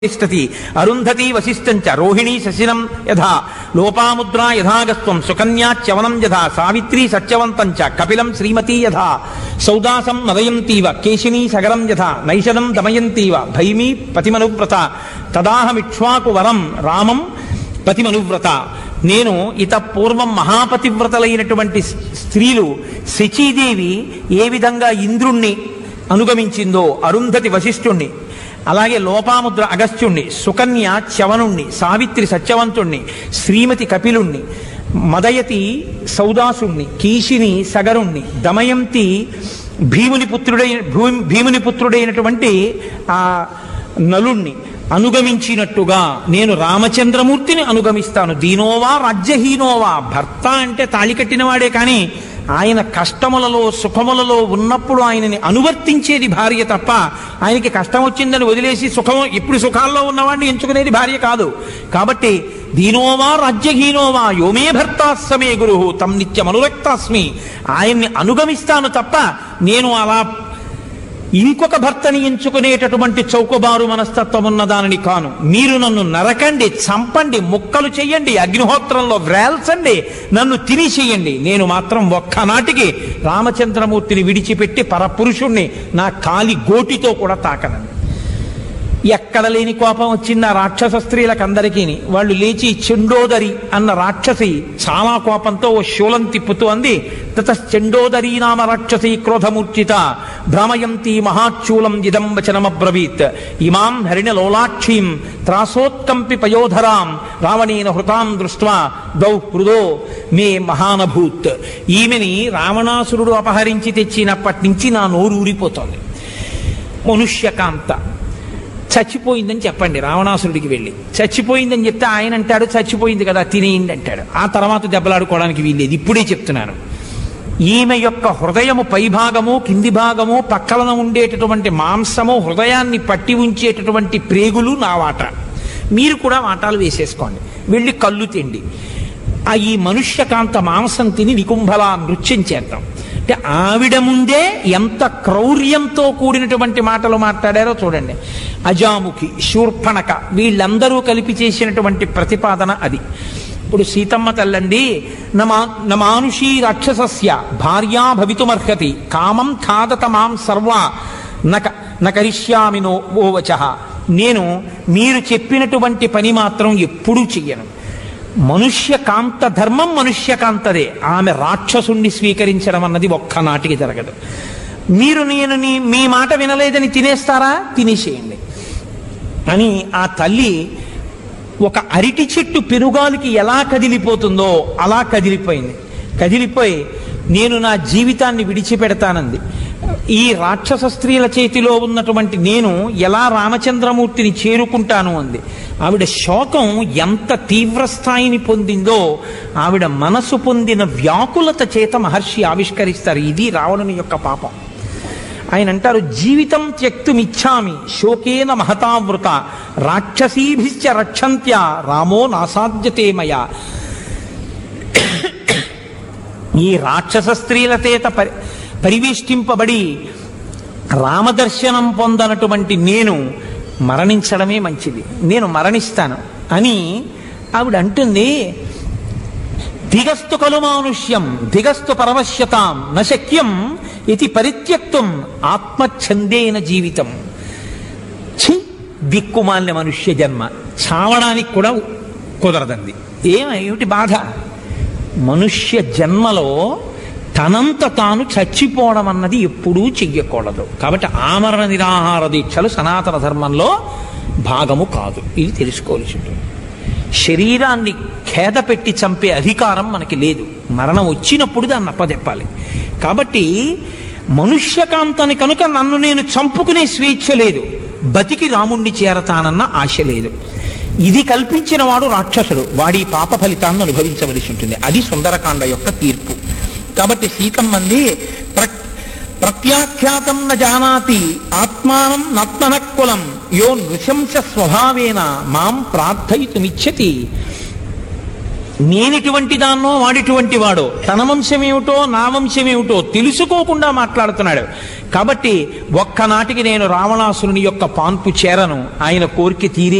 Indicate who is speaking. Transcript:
Speaker 1: తిష్టతి అరుంధతి వశిష్టంచ రోహిణీ శశినం యథా లోపాముద్రా యథాగస్త్వం సుకన్యాచ్యవనం యథా సావిత్రీ సత్యవంతంచ కపిలం శ్రీమతీ యథా సౌదాసం నదయంతీవ కేశినీ సగరం యథా నైషదం దమయంతీవ భైమీ పతిమనువ్రత తదాహమిక్ష్వాకు వరం రామం పతిమనువ్రత నేను ఇత పూర్వం మహాపతివ్రతలైనటువంటి స్త్రీలు శచీదేవి ఏ విధంగా ఇంద్రుణ్ణి అనుగమించిందో అరుంధతి వశిష్ఠుణ్ణి అలాగే లోపాముద్ర అగస్త్యుణ్ణి సుకన్య చవనుణ్ణి సావిత్రి సత్యవంతుణ్ణి శ్రీమతి కపిలుణ్ణి మదయతి సౌదాసుణ్ణి కీశిని సగరుణ్ణి దమయంతి భీముని పుత్రుడైన భూ- భీముని పుత్రుడైనటువంటి ఆ నలుణ్ణి అనుగమించినట్టుగా నేను రామచంద్రమూర్తిని అనుగమిస్తాను దీనోవా రాజ్యహీనోవా భర్త అంటే తాళి కట్టినవాడే కానీ ఆయన కష్టములలో సుఖములలో ఉన్నప్పుడు ఆయనని అనువర్తించేది భార్య తప్ప ఆయనకి కష్టం వచ్చిందని వదిలేసి సుఖము ఇప్పుడు సుఖాల్లో ఉన్నవాడిని ఎంచుకునేది భార్య కాదు కాబట్టి దీనోవా రాజ్యహీనోవా యోమే భర్తాస్సమే గురు తం నిత్యమనురక్తాస్మి ఆయన్ని అనుగమిస్తాను తప్ప నేను అలా ఇంకొక భర్తని ఎంచుకునేటటువంటి చౌకబారు మనస్తత్వం ఉన్న దానిని కాను మీరు నన్ను నరకండి చంపండి ముక్కలు చెయ్యండి అగ్నిహోత్రంలో వ్రేల్చండి నన్ను తినిచేయండి నేను మాత్రం ఒక్కనాటికి రామచంద్రమూర్తిని విడిచిపెట్టి పరపురుషుణ్ణి నా కాలి గోటితో కూడా తాకనండి ఎక్కడ లేని కోపం వచ్చింది ఆ రాక్షస స్త్రీలకందరికీ వాళ్ళు లేచి చెండోదరి అన్న రాక్షసి చాలా కోపంతో ఓ శూలం తిప్పుతూ అంది తత చెండోదరీ నామ రాక్షసి క్రోధమూర్చిత భ్రమయంతి మహాచూలం ఇదం వచనమబ్రవీత్ ఇమాం హరిణ లోలాక్షీం త్రాసోత్కంపి పయోధరాం రావణేన హృతాం దృష్ట్వా దౌ హృదో మే మహానభూత్ ఈమెని రావణాసురుడు అపహరించి తెచ్చినప్పటి నుంచి నా నోరు ఊరిపోతోంది మనుష్యకాంత చచ్చిపోయిందని చెప్పండి రావణాసురుడికి వెళ్ళి చచ్చిపోయిందని చెప్తే ఆయన అంటాడు చచ్చిపోయింది కదా తినేయండి అంటాడు ఆ తర్వాత దెబ్బలాడుకోవడానికి వీల్లేదు ఇప్పుడే చెప్తున్నాను ఈమె యొక్క హృదయము పైభాగము కింది భాగము పక్కన ఉండేటటువంటి మాంసము హృదయాన్ని పట్టి ఉంచేటటువంటి ప్రేగులు నా వాట మీరు కూడా వాటాలు వేసేసుకోండి వెళ్ళి కళ్ళు తిండి ఆ ఈ మనుష్యకాంత మాంసం తిని నికుంభలా నృత్యం చేద్దాం అంటే ఆవిడ ముందే ఎంత క్రౌర్యంతో కూడినటువంటి మాటలు మాట్లాడారో చూడండి అజాముఖి శూర్పణక వీళ్ళందరూ కలిపి చేసినటువంటి ప్రతిపాదన అది ఇప్పుడు సీతమ్మ తల్లండి నమా నమానుషీ రాక్షసస్య భార్యా భవితుమర్హతి కామం ఖాదత మాం సర్వా నక నకరిష్యామినో ఓవచ నేను మీరు చెప్పినటువంటి పని మాత్రం ఎప్పుడూ చెయ్యను మనుష్యకాంత ధర్మం మనుష్యకాంతదే ఆమె రాక్షసుణ్ణి స్వీకరించడం అన్నది ఒక్కనాటికి జరగదు మీరు నేను నీ మీ మాట వినలేదని తినేస్తారా తినేసేయండి అని ఆ తల్లి ఒక అరిటి చెట్టు పెనుగాలికి ఎలా కదిలిపోతుందో అలా కదిలిపోయింది కదిలిపోయి నేను నా జీవితాన్ని విడిచిపెడతానంది ఈ రాక్షస స్త్రీల చేతిలో ఉన్నటువంటి నేను ఎలా రామచంద్రమూర్తిని చేరుకుంటాను అంది ఆవిడ శోకం ఎంత తీవ్ర స్థాయిని పొందిందో ఆవిడ మనసు పొందిన వ్యాకులత చేత మహర్షి ఆవిష్కరిస్తారు ఇది రావణుని యొక్క పాపం ఆయన అంటారు జీవితం త్యక్తుమిచ్చామి శోకేన మహతావృత రాక్షసీభిశ్చ రక్షంత్య రామో నాసాధ్యతే మయా ఈ రాక్షస స్త్రీల చేత పరి పరివేష్టింపబడి రామదర్శనం పొందనటువంటి నేను మరణించడమే మంచిది నేను మరణిస్తాను అని ఆవిడ అంటుంది దిగస్తు కలు మానుష్యం దిగస్తు పరవశ్యతాం నశక్యం ఇది పరిత్యక్తం ఆత్మఛందేన జీవితం ఛీ దిక్కుమాలిన మనుష్య జన్మ చావడానికి కూడా కుదరదండి ఏమిటి బాధ మనుష్య జన్మలో తనంత తాను చచ్చిపోవడం అన్నది ఎప్పుడూ చెయ్యకూడదు కాబట్టి ఆమరణ నిరాహార దీక్షలు సనాతన ధర్మంలో భాగము కాదు ఇది తెలుసుకోవాల్సి ఉంటుంది శరీరాన్ని ఖేద పెట్టి చంపే అధికారం మనకి లేదు మరణం వచ్చినప్పుడు దాన్ని అప్పదెప్పాలి కాబట్టి మనుష్యకాంతని కనుక నన్ను నేను చంపుకునే స్వేచ్ఛ లేదు బతికి రాముణ్ణి చేరతానన్న ఆశ లేదు ఇది కల్పించిన వాడు రాక్షసుడు వాడి పాప ఫలితాన్ని అనుభవించవలసి ఉంటుంది అది సుందరకాండ యొక్క తీర్పు కాబట్టి సీతమ్మంది ప్ర ప్రత్యాఖ్యాతం న జానాతి ఆత్మానం నత్మనక్కులం యో నృశంస స్వభావేన మాం ప్రార్థయితుమిచ్చతి నేనిటువంటి దాన్నో వాడిటువంటి వాడో తన వంశం ఏమిటో నా వంశం ఏమిటో తెలుసుకోకుండా మాట్లాడుతున్నాడు కాబట్టి ఒక్కనాటికి నేను రావణాసురుని యొక్క పాన్పు చేరను ఆయన కోరిక తీరే